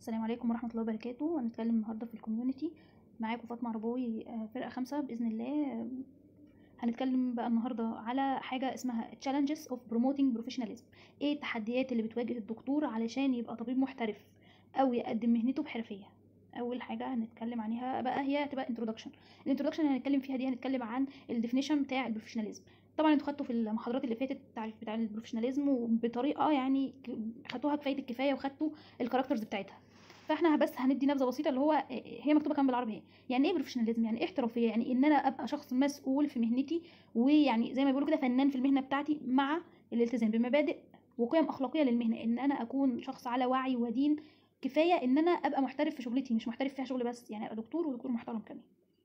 السلام عليكم ورحمة الله وبركاته هنتكلم النهاردة في الكوميونتي معاكم فاطمة عربوي آه، فرقة خمسة بإذن الله آه، هنتكلم بقى النهاردة على حاجة اسمها challenges of promoting professionalism ايه التحديات اللي بتواجه الدكتور علشان يبقى طبيب محترف او يقدم مهنته بحرفية اول حاجة هنتكلم عليها بقى هي تبقى introduction الانترودكشن اللي هنتكلم فيها دي هنتكلم عن الديفينيشن بتاع البروفيشناليزم طبعا انتوا خدتوا في المحاضرات اللي فاتت التعريف بتاع البروفيشناليزم وبطريقه يعني ك- خدتوها كفايه الكفايه وخدتوا الكاركترز بتاعتها فاحنا بس هندي نبذه بسيطه اللي هو هي مكتوبه كام بالعربي هي يعني ايه بروفيشناليزم يعني ايه احترافيه يعني ان انا ابقى شخص مسؤول في مهنتي ويعني زي ما بيقولوا كده فنان في المهنه بتاعتي مع الالتزام بمبادئ وقيم اخلاقيه للمهنه ان انا اكون شخص على وعي ودين كفايه ان انا ابقى محترف في شغلتي مش محترف فيها شغل بس يعني ابقى دكتور ودكتور محترم كمان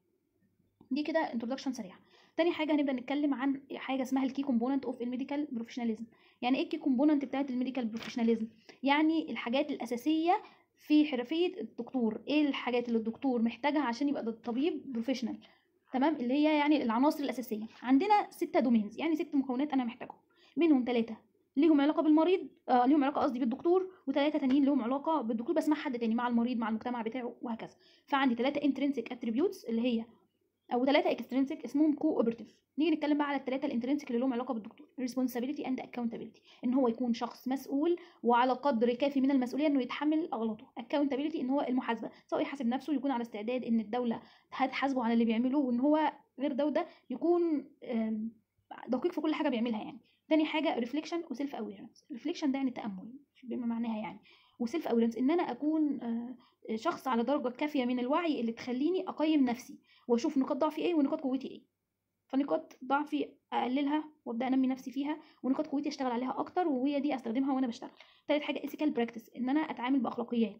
دي كده انترودكشن سريعه تاني حاجه هنبدا نتكلم عن حاجه اسمها الكي كومبوننت اوف الميديكال بروفيشناليزم يعني ايه الكي كومبوننت بتاعت الميديكال بروفيشناليزم يعني الحاجات الاساسيه في حرفيه الدكتور ايه الحاجات اللي الدكتور محتاجها عشان يبقى ده طبيب بروفيشنال تمام اللي هي يعني العناصر الاساسيه عندنا ستة دومينز يعني ست مكونات انا محتاجهم منهم ثلاثه ليهم علاقه بالمريض آه ليهم علاقه قصدي بالدكتور وثلاثه تانيين لهم علاقه بالدكتور بس مع حد تاني مع المريض مع المجتمع بتاعه وهكذا فعندي ثلاثه انترنسيك اتريبيوتس اللي هي او ثلاثه اكسترنسيك اسمهم كو اوبرتيف نيجي نتكلم بقى على الثلاثه الانترنسيك اللي لهم علاقه بالدكتور responsibility and accountability ان هو يكون شخص مسؤول وعلى قدر كافي من المسؤوليه انه يتحمل اغلاطه accountability ان هو المحاسبه سواء يحاسب نفسه يكون على استعداد ان الدوله هتحاسبه على اللي بيعمله وان هو غير ده وده يكون آم، دقيق في كل حاجه بيعملها يعني تاني حاجه ريفليكشن وسيلف اويرنس ريفليكشن ده يعني تامل بما معناها يعني وسيلف اويرنس ان انا اكون آه، شخص على درجه كافيه من الوعي اللي تخليني اقيم نفسي واشوف نقاط ضعفي ايه ونقاط قوتي ايه فنقاط ضعفي اقللها وابدا انمي نفسي فيها ونقاط قوتي اشتغل عليها اكتر وهي دي استخدمها وانا بشتغل تالت حاجه ethical practice ان انا اتعامل باخلاقيات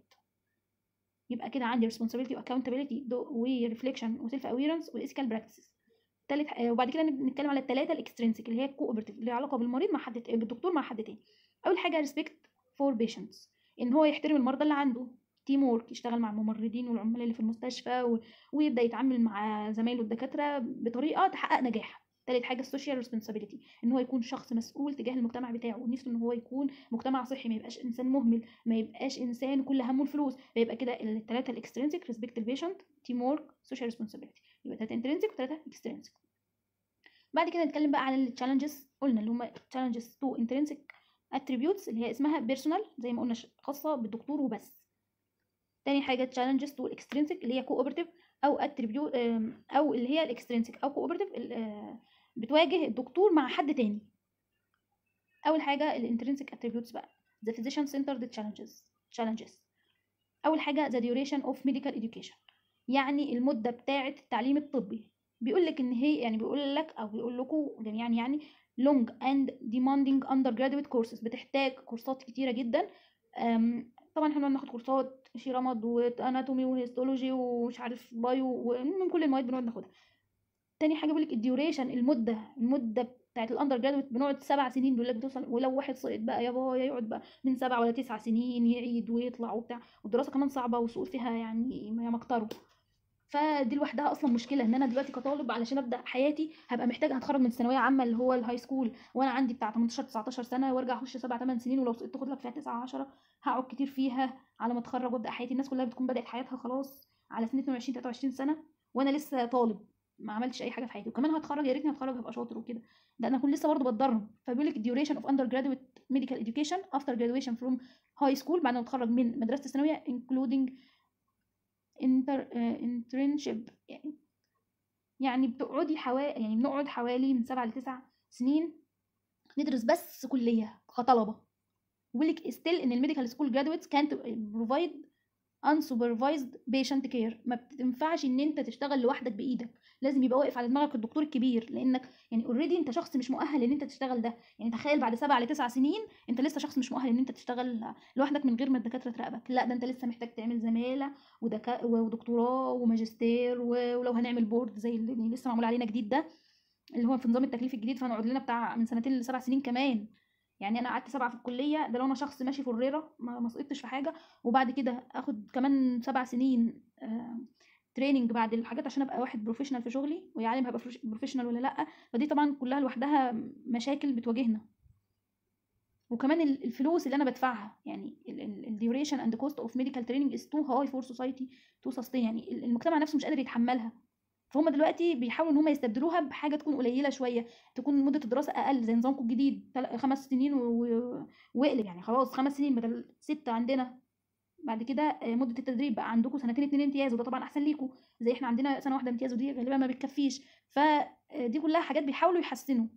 يبقى كده عندي responsibility و accountability و reflection و self awareness و ethical practices تالت آه، وبعد كده نب- نتكلم على الثلاثه الاكسترنسيك اللي هي الكوبرتيف اللي ليها علاقه بالمريض مع حد بالدكتور مع حد تاني اول حاجه respect for patients ان هو يحترم المرضى اللي عنده تيم وورك يشتغل مع الممرضين والعمال اللي في المستشفى و... ويبدا يتعامل مع زمايله الدكاتره بطريقه تحقق نجاح تالت حاجه السوشيال ريسبونسابيلتي ان هو يكون شخص مسؤول تجاه المجتمع بتاعه ونفسه ان هو يكون مجتمع صحي ما يبقاش انسان مهمل ما يبقاش انسان كل همه الفلوس فيبقى كده الثلاثه الاكسترنسيك ريسبكت البيشنت تيم وورك سوشيال ريسبونسابيلتي يبقى ثلاثه انترنسيك وثلاثه اكسترنسيك بعد كده نتكلم بقى على التشالنجز قلنا اللي هم تشالنجز تو انترنسيك اتريبيوتس اللي هي اسمها بيرسونال زي ما قلنا ش- خاصه بالدكتور وبس تاني حاجه تشالنجز تو الاكسترنسيك اللي هي كوبرتيف او اتريبيوت او اللي هي الاكسترنسيك او كوبرتيف بتواجه الدكتور مع حد تاني اول حاجه الانترنسيك اتريبيوتس بقى the physician centered challenges challenges اول حاجه the duration of medical education يعني المده بتاعه التعليم الطبي بيقول لك ان هي يعني بيقول لك او بيقول لكم جميعا يعني long and demanding undergraduate courses بتحتاج كورسات كتيره جدا أم، طبعا احنا بناخد كورسات شيرامد واناتومي وهيستولوجي ومش عارف بايو ومن كل المواد بنقعد ناخدها تاني حاجه بيقول لك الديوريشن المده المده بتاعت الاندر جرادويت بنقعد سبع سنين بيقول لك بتوصل ولو واحد سقط بقى يا بايا يقعد بقى من سبع ولا تسع سنين يعيد ويطلع وبتاع والدراسه كمان صعبه والسقوط فيها يعني ما مكتره فدي لوحدها اصلا مشكله ان انا دلوقتي كطالب علشان ابدا حياتي هبقى محتاجه هتخرج من ثانويه عامه اللي هو الهاي سكول وانا عندي بتاع 18 19 سنه وارجع اخش 7 8 سنين ولو سقطت اخد لك فيها 9 10 هقعد كتير فيها على ما اتخرج وابدا حياتي الناس كلها بتكون بدات حياتها خلاص على سن 22 23 سنه وانا لسه طالب ما عملتش اي حاجه في حياتي وكمان هتخرج يا ريتني هتخرج هبقى شاطر وكده ده انا اكون لسه برضه بتدرب فبيقول لك duration of undergraduate medical education after graduation from high school بعد ما اتخرج من مدرسه الثانويه including inter uh, internship يعني يعني بتقعدي حوالي يعني بنقعد حوالي من سبعة لتسع سنين ندرس بس كلية كطلبة بيقول لك still ان الميديكال سكول جرادويتس كانت provide unsupervised patient care ما بتنفعش ان انت تشتغل لوحدك بايدك لازم يبقى واقف على دماغك الدكتور الكبير لانك يعني اوريدي انت شخص مش مؤهل ان انت تشتغل ده يعني تخيل بعد سبع لتسع سنين انت لسه شخص مش مؤهل ان انت تشتغل لوحدك من غير ما الدكاتره تراقبك لا ده انت لسه محتاج تعمل زماله ودكا... ودكتوراه وماجستير و- ولو هنعمل بورد زي اللي لسه معمول علينا جديد ده اللي هو في نظام التكليف الجديد فهنقعد لنا بتاع من سنتين لسبع سنين كمان يعني انا قعدت سبعه في الكليه ده لو انا شخص ماشي فريره ما ما سقطتش في حاجه وبعد كده اخد كمان سبع سنين تريننج بعد الحاجات عشان ابقى واحد بروفيشنال في شغلي ويا عالم هبقى بروفيشنال ولا لا فدي طبعا كلها لوحدها مشاكل بتواجهنا وكمان ال- الفلوس اللي انا بدفعها يعني الديوريشن اند كوست اوف ميديكال تريننج از تو هاي فور سوسايتي تو سستين يعني ال- المجتمع نفسه مش قادر يتحملها فهم دلوقتي بيحاولوا ان هم يستبدلوها بحاجه تكون قليله شويه تكون مده الدراسه اقل زي نظامكم الجديد تل- خمس سنين و- و- واقلب يعني خلاص خمس سنين بدل ستة عندنا بعد كده آه، مده التدريب بقى عندكم سنتين اتنين امتياز وده طبعا احسن ليكم زي احنا عندنا سنه واحده امتياز ودي غالبا ما بتكفيش فدي كلها حاجات بيحاولوا يحسنوا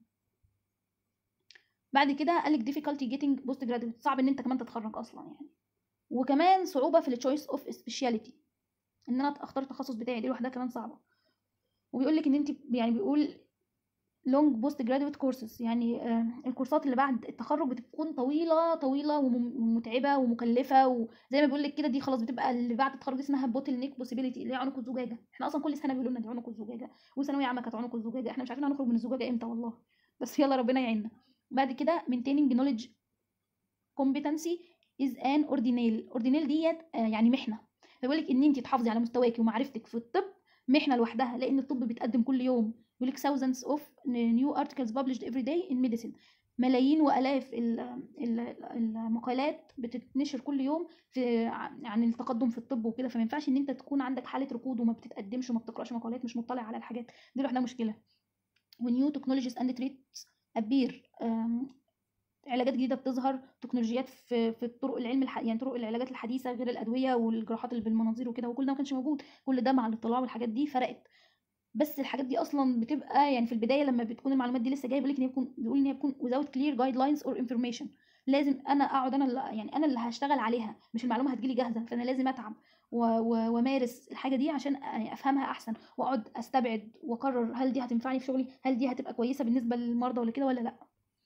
بعد كده قال لك difficulty getting post graduate صعب ان انت كمان تتخرج اصلا يعني وكمان صعوبه في التشويس اوف سبيشاليتي ان انا اختار التخصص بتاعي دي لوحدها كمان صعبه وبيقول لك ان انت يعني بيقول لونج بوست جراديويت كورسز يعني آه، الكورسات اللي بعد التخرج بتكون طويله طويله وم- ومتعبه ومكلفه وزي ما بيقول لك كده دي خلاص بتبقى اللي بعد التخرج دي اسمها بوتل نيك بوسيبيليتي اللي هي عنق الزجاجه احنا اصلا كل سنه بيقولوا لنا دي عنق الزجاجه وثانويه عامه كانت عنق الزجاجه احنا مش عارفين هنخرج من الزجاجه امتى والله بس يلا ربنا يعيننا بعد كده maintaining knowledge competency is an ordinal ordinal ديت آه، يعني محنه فبيقول لك ان انت تحافظي على مستواكي ومعرفتك في الطب محنه لوحدها لان الطب بيتقدم كل يوم بيقول لك thousands of new articles published every day in medicine ملايين والاف ال- ال- المقالات بتتنشر كل يوم في عن عن التقدم في الطب وكده فما ينفعش ان انت تكون عندك حاله ركود وما بتتقدمش وما بتقراش مقالات مش مطلع على الحاجات دي لوحدها مشكله ونيو تكنولوجيز اند تريتس ابير علاجات جديده بتظهر تكنولوجيات في في الطرق العلم الح... يعني طرق العلاجات الحديثه غير الادويه والجراحات اللي بالمناظير وكده وكل ده ما كانش موجود كل ده مع الاطلاع والحاجات دي فرقت بس الحاجات دي اصلا بتبقى يعني في البدايه لما بتكون المعلومات دي لسه جايه بيقول لك ان هي بتكون بيقول ان هي بتكون without clear guidelines or information لازم انا اقعد انا اللي يعني انا اللي هشتغل عليها مش المعلومه هتجيلي جاهزه فانا لازم اتعب و- و- وامارس الحاجه دي عشان يعني افهمها احسن واقعد استبعد واقرر هل دي هتنفعني في شغلي هل دي هتبقى كويسه بالنسبه للمرضى ولا كده ولا لا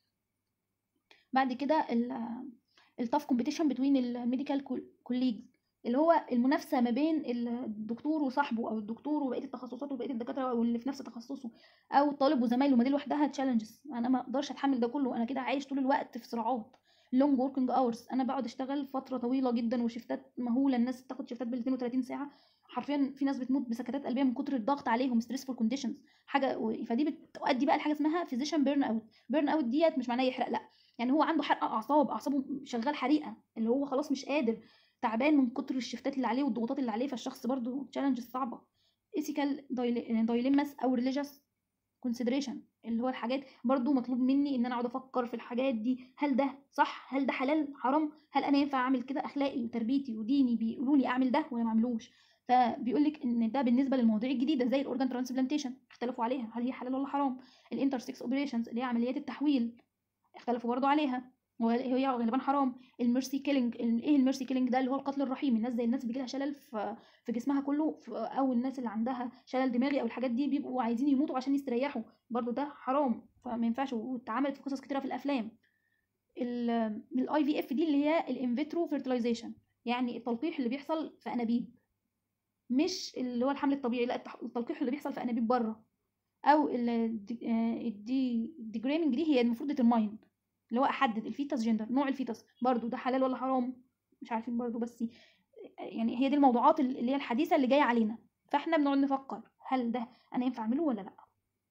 بعد كده التاف كومبيتيشن بتوين الميديكال كوليجز اللي هو المنافسه ما بين الدكتور وصاحبه او الدكتور وبقيه التخصصات وبقيه الدكاتره واللي في نفس تخصصه او الطالب وزمايله ما دي لوحدها تشالنجز انا ما اقدرش اتحمل ده كله انا كده عايش طول الوقت في صراعات لونج وركينج اورز انا بقعد اشتغل فتره طويله جدا وشفتات مهوله الناس بتاخد شفتات بال 32 ساعه حرفيا في ناس بتموت بسكتات قلبيه من كتر الضغط عليهم ستريسفول كونديشنز حاجه و- فدي بتؤدي بقى لحاجه اسمها فيزيشن بيرن اوت بيرن اوت ديت مش معناه يحرق لا يعني هو عنده حرق اعصاب اعصابه شغال حريقه اللي هو خلاص مش قادر تعبان من كتر الشفتات اللي عليه والضغوطات اللي عليه فالشخص برضو تشالنج صعبه ethical dilemmas او religious consideration اللي هو الحاجات برضو مطلوب مني ان انا اقعد افكر في الحاجات دي هل ده صح هل ده حلال حرام هل انا ينفع اعمل كده اخلاقي وتربيتي وديني بيقولوا لي اعمل ده ولا ما اعملوش فبيقول لك ان ده بالنسبه للمواضيع الجديده زي الاورجان ترانسبلانتيشن اختلفوا عليها هل هي حلال ولا حرام الانترسكس اوبريشنز اللي هي عمليات التحويل اختلفوا برضو عليها وهي غالبا حرام الميرسي كيلينج ايه الميرسي كيلينج ده اللي هو القتل الرحيم الناس زي الناس بيجي لها شلل في في جسمها كله في او الناس اللي عندها شلل دماغي او الحاجات دي بيبقوا عايزين يموتوا عشان يستريحوا برضو ده حرام فما ينفعش واتعملت في قصص كتيره في الافلام الاي في اف دي اللي هي الانفيترو فيرتلايزيشن يعني التلقيح اللي بيحصل في انابيب مش اللي هو الحمل الطبيعي لا التح- التلقيح اللي بيحصل في انابيب بره او الديجريمنج دي هي المفروض ديترماين اللي هو احدد الفيتس جندر نوع الفيتس برضو ده حلال ولا حرام مش عارفين برضو بس يعني هي دي الموضوعات اللي هي الحديثه اللي جايه علينا فاحنا بنقعد نفكر هل ده انا ينفع اعمله ولا لا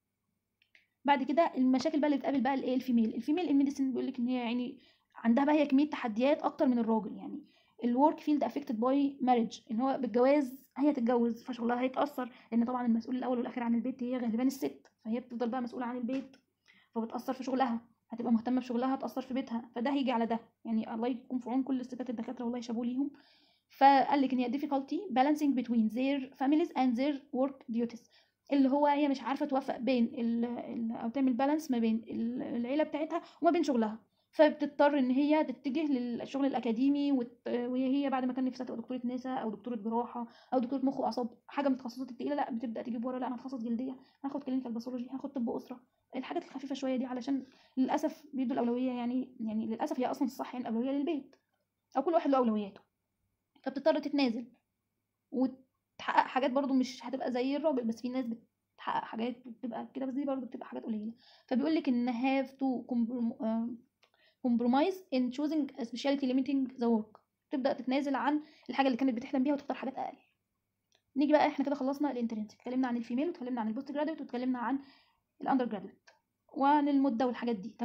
بعد كده المشاكل بقى اللي بتقابل بقى الايه الفيميل الفيميل الميديسن بيقول لك ان هي يعني عندها بقى هي كميه تحديات اكتر من الراجل يعني الورك فيلد افكتد باي ماريج ان هو بالجواز هي تتجوز فشغلها هيتاثر لان طبعا المسؤول الاول والاخير عن البيت هي غالبا الست فهي بتفضل بقى مسؤوله عن البيت فبتاثر في شغلها هتبقى مهتمه بشغلها هتاثر في بيتها فده هيجي على ده يعني الله يكون في عون كل الستات الدكاتره والله يشابوا ليهم فقال لك ان هي difficulty balancing between their families and their work duties اللي هو هي مش عارفه توفق بين ال ال او تعمل بالانس ما بين ال- العيله بتاعتها وما بين شغلها فبتضطر ان هي تتجه للشغل الاكاديمي وت- وهي بعد ما كان نفسها تبقى دكتوره نساء او دكتوره جراحه او دكتوره مخ واعصاب حاجه من التخصصات التقيله لا بتبدا تجيب ورا لا انا هتخصص جلديه هاخد كلينيكال باثولوجي هاخد طب اسره الحاجات الخفيفه شويه دي علشان للاسف بيدوا الاولويه يعني يعني للاسف هي اصلا الصح يعني الاولويه للبيت او كل واحد له اولوياته فبتضطر تتنازل وتحقق حاجات برضو مش هتبقى زي الراجل بس في ناس بتحقق حاجات بتبقى كده بس دي برضو بتبقى حاجات قليله فبيقول لك ان have to comprom- آه، compromise in choosing a specialty limiting the work تبدا تتنازل عن الحاجه اللي كانت بتحلم بيها وتختار حاجات اقل نيجي بقى احنا كده خلصنا الانترنت اتكلمنا عن الفيميل واتكلمنا عن البوست جراديوت واتكلمنا عن الاندر جراديوت وعن المده والحاجات دي تمام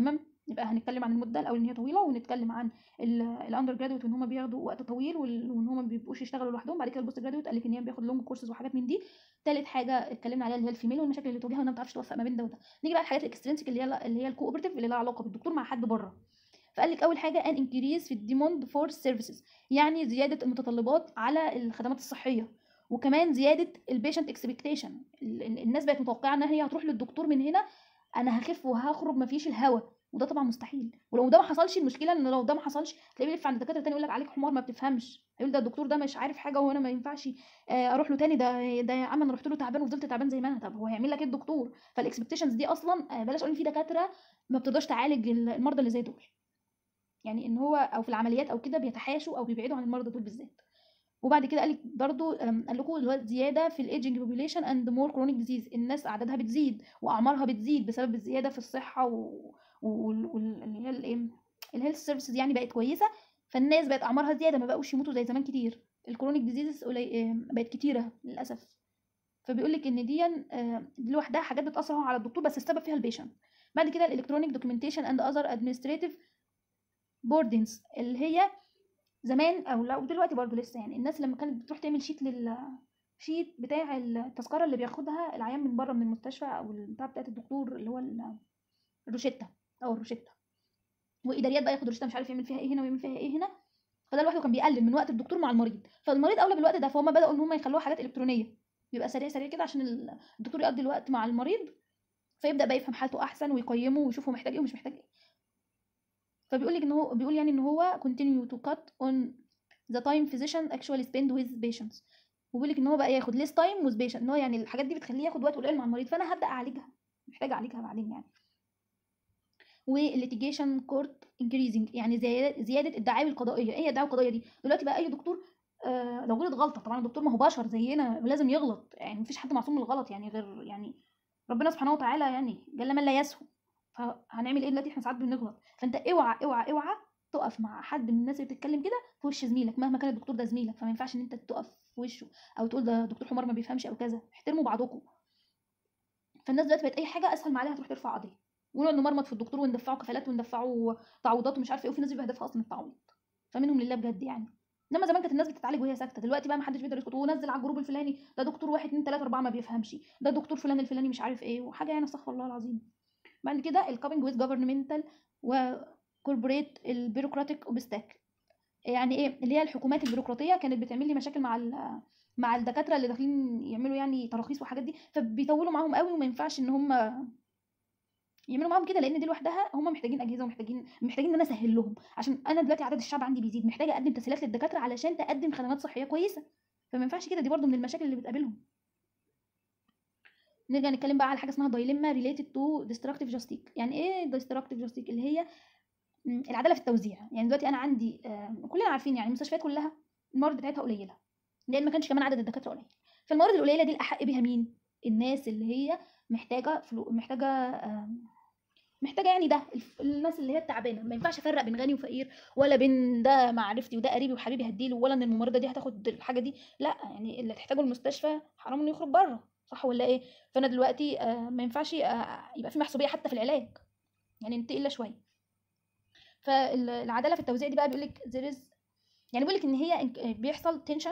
يبقى هنتكلم عن المده الاول ان هي طويله ونتكلم عن الاندر جرادويت وان هم بياخدوا وقت طويل وال- وان هم ما بيبقوش يشتغلوا لوحدهم بعد كده البوست جرادويت قال لك ان هي بياخد لونج كورسز وحاجات من دي تالت حاجه اتكلمنا عليها اللي هي الفيميل والمشاكل اللي بتواجهها وانها ما بتعرفش توفق ما بين ده وده نيجي بقى الحاجات الاكسترنسك اللي هي اللي هي الكوبرتيف اللي لها علاقه بالدكتور مع حد بره فقال لك اول حاجه ان انكريز في الديموند فور سيرفيسز يعني زياده المتطلبات على الخدمات الصحيه وكمان زياده البيشنت اكسبكتيشن الناس بقت متوقعه ان هي هتروح للدكتور من هنا انا هخف وهخرج مفيش الهوا وده طبعا مستحيل ولو ده ما حصلش المشكله ان لو ده ما حصلش تلاقيه بيلف عند دكاتره تاني يقول لك عليك حمار ما بتفهمش هيقول ده الدكتور ده مش عارف حاجه وانا ما ينفعش آه، اروح له تاني ده ده يا عم انا رحت له تعبان وفضلت تعبان زي ما انا طب هو هيعمل لك ايه الدكتور فالاكسبكتيشنز دي اصلا آه، بلاش اقول إن في دكاتره ما بتقدرش تعالج المرضى اللي زي دول يعني ان هو او في العمليات او كده بيتحاشوا او بيبعدوا عن المرضى دول بالذات وبعد كده قال لك برضو أم، قال لكم اللي هو زياده في الايجنج بوبيليشن اند مور كرونيك ديزيز الناس اعدادها بتزيد واعمارها بتزيد بسبب الزياده في الصحه و... وال- وال- اللي هي الايه الهيلث سيرفيسز يعني بقت كويسه فالناس بقت اعمارها زياده ما بقوش يموتوا زي زمان كتير الكرونيك ديزيزز بقت كتيره للاسف فبيقول لك ان دي آه، دي لوحدها حاجات بتاثر أهو على الدكتور بس السبب فيها البيشنت بعد كده الالكترونيك دوكيومنتيشن اند اذر ادمنستريتيف بوردنز اللي هي زمان او لا ودلوقتي برضه لسه يعني الناس لما كانت بتروح تعمل شيت لل شيت بتاع التذكره اللي بياخدها العيان من بره من المستشفى او البتاع بتاعت الدكتور اللي هو ال- الروشته او الروشته واداريات بقى ياخد روشته مش عارف يعمل فيها ايه هنا ويعمل فيها ايه هنا فده لوحده كان بيقلل من وقت الدكتور مع المريض فالمريض اولى بالوقت ده فهم بداوا ان هم يخلوها حاجات الكترونيه يبقى سريع سريع كده عشان ال- الدكتور يقضي الوقت مع المريض فيبدا بقى يفهم حالته احسن ويقيمه ويشوف هو محتاج ايه ومش محتاج ايه فبيقول لك ان هو بيقول يعني ان هو continue to cut on the time physician actually spend with patients وبيقول لك ان هو بقى ياخد less time with patient ان هو يعني الحاجات دي بتخليه ياخد وقت قليل مع المريض فانا هبدا اعالجها محتاجه اعالجها بعدين يعني والليتيجيشن كورت انكريزنج يعني زياده زياده الدعاوي القضائيه ايه هي الدعاوي القضائيه دي دلوقتي بقى اي دكتور آه لو غلط غلطه طبعا الدكتور ما هو بشر زينا ولازم يغلط يعني مفيش حد معصوم من الغلط يعني غير يعني ربنا سبحانه وتعالى يعني جل من لا يسهو فهنعمل ايه دلوقتي احنا ساعات بنغلط فانت اوعى اوعى اوعى تقف مع حد من الناس اللي بتتكلم كده في وش زميلك مهما كان الدكتور ده زميلك فما ينفعش ان انت تقف في وشه او تقول ده دكتور حمار ما بيفهمش او كذا احترموا بعضكم فالناس دلوقتي بقت اي حاجه اسهل ما عليها تروح ترفع قضيه ونقعد نمرمط في الدكتور وندفعه كفالات وندفعه تعويضات ومش عارفه ايه وفي ناس بيبقى هدفها اصلا التعويض فمنهم لله بجد يعني انما زمان كانت الناس بتتعالج وهي ساكته دلوقتي بقى ما حدش بيقدر يسكت ونزل على الجروب الفلاني ده دكتور واحد اتنين تلاته اربعه ما بيفهمش ده دكتور فلان الفلاني مش عارف ايه وحاجه يعني استغفر الله العظيم بعد كده الكابنج ويز جفرمنتال وكوربوريت البيروقراطيك اوبستاك يعني ايه اللي هي الحكومات البيروقراطيه كانت بتعمل لي مشاكل مع ال- مع الدكاتره اللي داخلين يعملوا يعني تراخيص وحاجات دي فبيطولوا معاهم قوي وما ينفعش ان هم يعملوا معاهم كده لان دي لوحدها هم محتاجين اجهزه ومحتاجين محتاجين ان انا اسهل لهم عشان انا دلوقتي عدد الشعب عندي بيزيد محتاجه اقدم تسهيلات للدكاتره علشان تقدم خدمات صحيه كويسه فما ينفعش كده دي برضو من المشاكل اللي بتقابلهم نرجع نتكلم بقى على حاجه اسمها دايليما ريليتد تو ديستراكتيف جاستيك يعني ايه ديستراكتيف جاستيك اللي هي م، العداله في التوزيع يعني دلوقتي انا عندي آه، كلنا عارفين يعني المستشفيات كلها الموارد بتاعتها قليله لان ما كانش كمان عدد الدكاتره قليل فالموارد القليله دي الاحق بيها مين الناس اللي هي محتاجه فلو محتاجه آم، محتاجه يعني ده الف- الناس اللي هي التعبانه ما ينفعش افرق بين غني وفقير ولا بين ده معرفتي وده قريبي وحبيبي هديله ولا ان الممرضه دي هتاخد الحاجه دي لا يعني اللي تحتاجه المستشفى حرام انه يخرج بره صح ولا ايه فانا دلوقتي آه، ما ينفعش آه، يبقى في محسوبيه حتى في العلاج يعني ننتقل الا شويه فالعداله في التوزيع دي بقى بيقول لك there is يعني بيقول لك ان هي إنك- بيحصل تنشن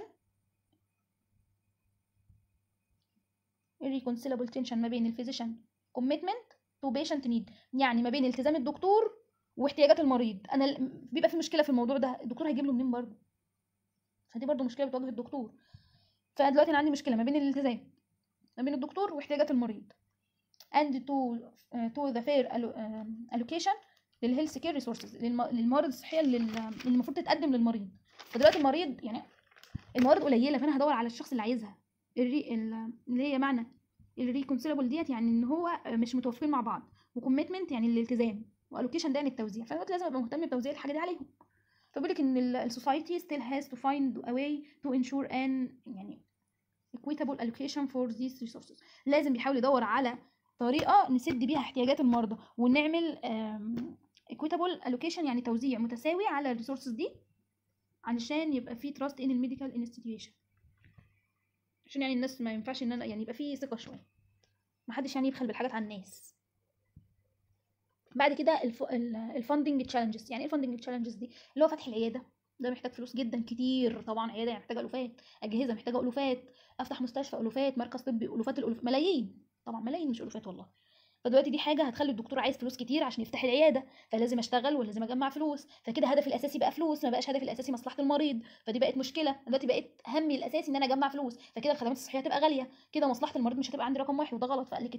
irreconcilable tension ما بين الفيزيشن commitment to patient need يعني ما بين التزام الدكتور واحتياجات المريض انا ال- بيبقى في مشكله في الموضوع ده الدكتور هيجيب له منين برضه فدي برضه مشكله بتواجه الدكتور فدلوقتي انا عندي مشكله ما بين الالتزام ما بين الدكتور واحتياجات المريض and to to the fair allo- آم، allocation للهيلث كير ريسورسز للموارد الصحيه اللي اللي المفروض تتقدم للمريض فدلوقتي المريض يعني الموارد قليله فانا هدور على الشخص اللي عايزها الري ال- اللي هي معنى الريكونسيلابل ديت يعني ان هو مش متوافقين مع بعض وكوميتمنت يعني الالتزام والوكيشن ده يعني التوزيع فانا دلوقتي لازم ابقى مهتم بتوزيع الحاجه دي عليهم فبيقول لك ان السوسايتي still has to find a way to ensure an يعني equitable allocation for these resources لازم بيحاول يدور على طريقه نسد بيها احتياجات المرضى ونعمل آم، equitable allocation يعني توزيع متساوي على الريسورسز دي علشان يبقى في trust in الميديكال institution عشان يعني الناس ما ينفعش ان انا يعني يبقى في ثقه شويه محدش يعني يبخل بالحاجات على الناس بعد كده الفاندنج تشالنجز يعني ايه الفاندنج تشالنجز دي اللي هو فتح العياده ده محتاج فلوس جدا كتير طبعا عياده يعني محتاجه الوفات اجهزه محتاجه الوفات افتح مستشفى الوفات مركز طبي الوفات الالوف ملايين طبعا ملايين مش الوفات والله فدلوقتي دي حاجه هتخلي الدكتور عايز فلوس كتير عشان يفتح العياده فلازم اشتغل ولازم اجمع فلوس فكده هدفي الاساسي بقى فلوس ما بقاش هدفي الاساسي مصلحه المريض فدي بقت مشكله دلوقتي بقت همي الاساسي ان انا اجمع فلوس فكده الخدمات الصحيه هتبقى غاليه كده مصلحه المريض مش هتبقى عندي رقم واحد وده غلط فقال لك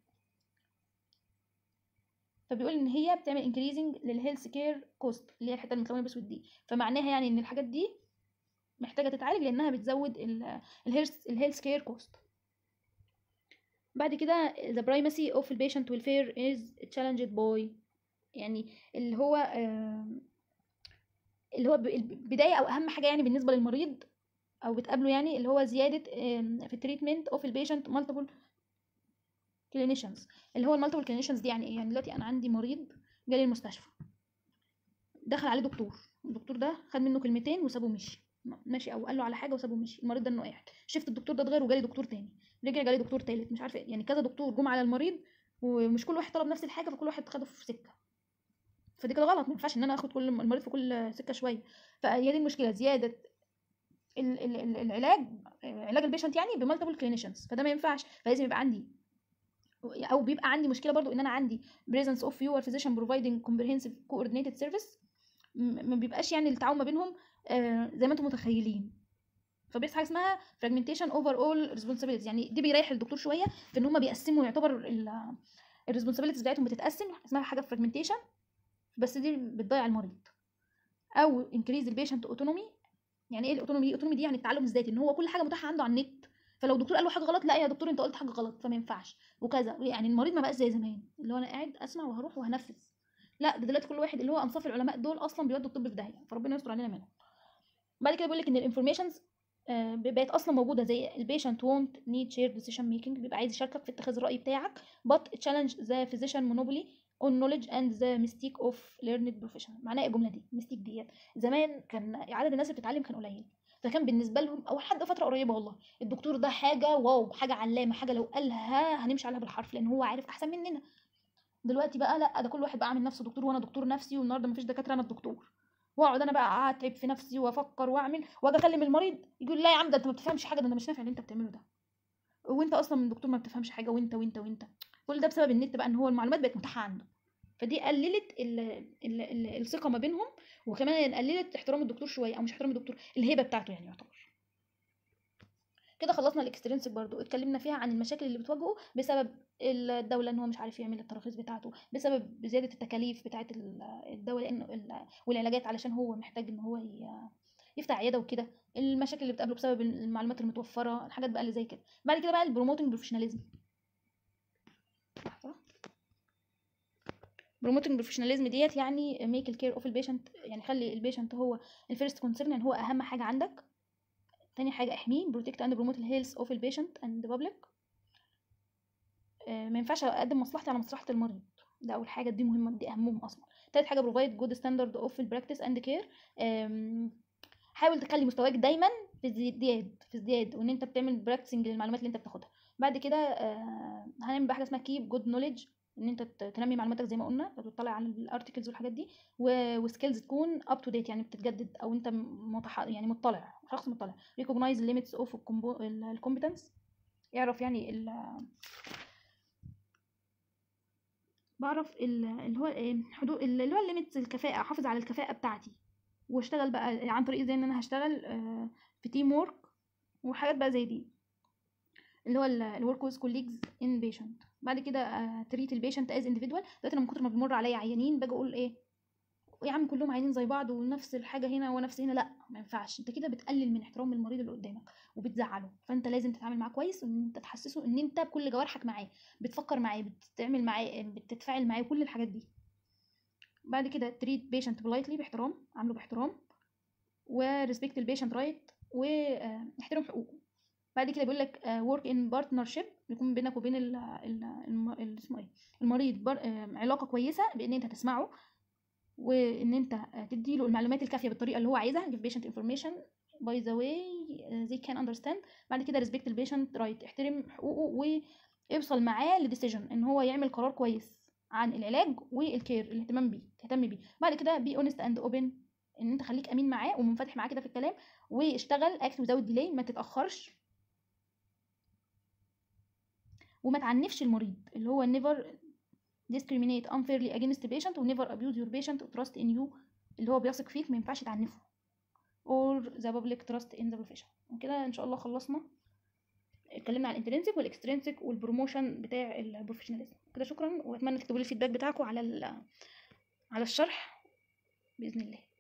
فبيقول ان هي بتعمل انكريزنج للهيلث كير كوست اللي هي الحته المتلونه باسود دي فمعناها يعني ان الحاجات دي محتاجه تتعالج لانها بتزود الهيلث الهيلث كير كوست بعد كده the primacy of the patient welfare is challenged by يعني اللي هو اللي هو بداية أو أهم حاجة يعني بالنسبة للمريض أو بتقابله يعني اللي هو زيادة في التريتمنت اوف البيشنت multiple clinicians اللي هو المالتيبل clinicians دي يعني ايه يعني دلوقتي أنا عندي مريض جالي المستشفى دخل عليه دكتور الدكتور ده خد منه كلمتين وسابه مشي ماشي او قال له على حاجه وسابه مشي المريض ده انه قاعد شفت الدكتور ده اتغير وجالي دكتور تاني رجع جالي دكتور تالت مش عارفه ايه يعني كذا دكتور جم على المريض ومش كل واحد طلب نفس الحاجه فكل واحد خده في سكه فدي كده غلط ما ينفعش ان انا اخد كل المريض في كل سكه شويه فهي دي المشكله زياده ال ال ال العلاج علاج البيشنت يعني بمالتيبل كلينيشنز فده ما ينفعش فلازم يبقى عندي او بيبقى عندي مشكله برضو ان انا عندي presence of fewer physician providing comprehensive coordinated service ما بيبقاش يعني التعاون ما بينهم آه زي ما انتم متخيلين فبيحصل حاجه اسمها fragmentation over all responsibilities يعني دي بيريح الدكتور شويه في ان هم بيقسموا يعتبر الريسبونسابيلتيز بتاعتهم بتتقسم اسمها حاجه fragmentation بس دي بتضيع المريض او increase البيشنت اوتونومي يعني ايه الاوتونومي دي الاوتونومي دي يعني التعلم الذاتي ان هو كل حاجه متاحه عنده على النت فلو دكتور قال له حاجه غلط لا يا دكتور انت قلت حاجه غلط فما ينفعش وكذا يعني المريض ما بقاش زي زمان اللي هو انا قاعد اسمع وهروح وهنفذ لا ده دلوقتي كل واحد اللي هو انصاف العلماء دول اصلا بيودوا الطب في داهيه فربنا يستر علينا منهم بعد كده بيقول لك ان الانفورميشنز بقت اصلا موجوده زي البيشنت وونت نيد شير ديسيشن ميكنج بيبقى عايز يشاركك في اتخاذ الراي بتاعك but challenge the physician monopoly on knowledge and the mystique of learned professional معناها ايه الجمله دي ميستيك ديت زمان كان عدد الناس اللي بتتعلم كان قليل فكان بالنسبه لهم او لحد فتره قريبه والله الدكتور ده حاجه واو حاجه علامه حاجه لو قالها هنمشي عليها بالحرف لان هو عارف احسن مننا دلوقتي بقى لا ده كل واحد بقى عامل نفسه دكتور وانا دكتور نفسي والنهارده مفيش دكاتره انا الدكتور واقعد انا بقى اتعب في نفسي وافكر واعمل واجي اكلم المريض يقول لا يا عم ده انت ما بتفهمش حاجه ده انا مش نافع اللي انت بتعمله ده وانت اصلا من دكتور ما بتفهمش حاجه وانت وانت وانت كل ده بسبب النت بقى ان هو المعلومات بقت متاحه عنده فدي قللت ال ال ال الثقه ما بينهم وكمان قللت احترام الدكتور شويه او مش احترام الدكتور الهيبه بتاعته يعني يعتبر كده خلصنا الاكسترنسك برضو اتكلمنا فيها عن المشاكل اللي بتواجهه بسبب الدولة ان هو مش عارف يعمل التراخيص بتاعته بسبب زيادة التكاليف بتاعة الدولة لانه والعلاجات علشان هو محتاج ان هو يفتح عيادة وكده المشاكل اللي بتقابله بسبب المعلومات المتوفرة الحاجات بقى اللي زي كده بعد كده بقى البروموتنج بروفيشناليزم بروموتنج بروفيشناليزم ديت يعني ميك الكير اوف البيشنت يعني خلي البيشنت هو الفيرست كونسيرن يعني هو اهم حاجه عندك تاني حاجه احميه بروتكت اند بروموت الهيلث اوف البيشنت اند بابليك ما ينفعش اقدم مصلحتي على مصلحه المريض ده اول حاجه دي مهمه دي اهمهم اصلا تالت حاجه بروفايد جود ستاندرد اوف البراكتس اند كير حاول تخلي مستواك دايما في ازدياد في ازدياد وان انت بتعمل براكتسنج للمعلومات اللي انت بتاخدها بعد كده هنعمل بقى حاجه اسمها كيب جود نوليدج ان انت تنمي معلوماتك زي ما قلنا تطلع على الارتكلز والحاجات دي وسكيلز تكون اب تو ديت يعني بتتجدد او انت متح... يعني مطلع شخص مطلع ريكوجنايز الليميتس اوف الكومبتنس يعرف يعني ال بعرف اللي هو حدود اللي هو الليميتس الكفاءه احافظ على الكفاءه بتاعتي واشتغل بقى عن طريق ازاي ان انا هشتغل في تيم وورك وحاجات بقى زي دي اللي هو الورك ويز كوليجز ان بيشنت بعد كده تريت البيشنت از انديفيدوال دلوقتي انا من كتر ما بيمر عليا عيانين باجي اقول ايه يا عم كلهم عيانين زي بعض ونفس الحاجه هنا ونفس هنا لا ما ينفعش انت كده بتقلل من احترام المريض اللي قدامك وبتزعله فانت لازم تتعامل معاه كويس وان انت تحسسه ان انت بكل جوارحك معاه بتفكر معاه بتعمل معاه بتتفاعل معاه كل الحاجات دي بعد كده تريت بيشنت بلايتلي باحترام عامله باحترام وريسبكت البيشنت رايت واحترم حقوقه بعد كده بيقول لك ورك ان بارتنرشيب يكون بينك وبين ال ال اسمه ايه المريض بر... علاقه كويسه بان انت تسمعه وان انت تدي له المعلومات الكافيه بالطريقه اللي هو عايزها give patient information by the way they can understand بعد كده respect البيشنت رايت احترم حقوقه ويوصل معاه لديسيجن ان هو يعمل قرار كويس عن العلاج والكير الاهتمام بيه تهتم بيه بعد كده بي اونست اند اوبن ان انت خليك امين معاه ومنفتح معاه كده في الكلام واشتغل اكت وزود ديلي ما تتاخرش وما تعنفش المريض اللي هو never discriminate unfairly against patient و never abuse your patient و trust in you اللي هو بيثق فيك ما ينفعش تعنفه or the public trust in the profession وكده ان شاء الله خلصنا اتكلمنا عن الانترنسك والاكسترنسك والبروموشن بتاع البروفيشناليزم كده شكرا واتمنى تكتبوا لي الفيدباك بتاعكم على ال- على الشرح باذن الله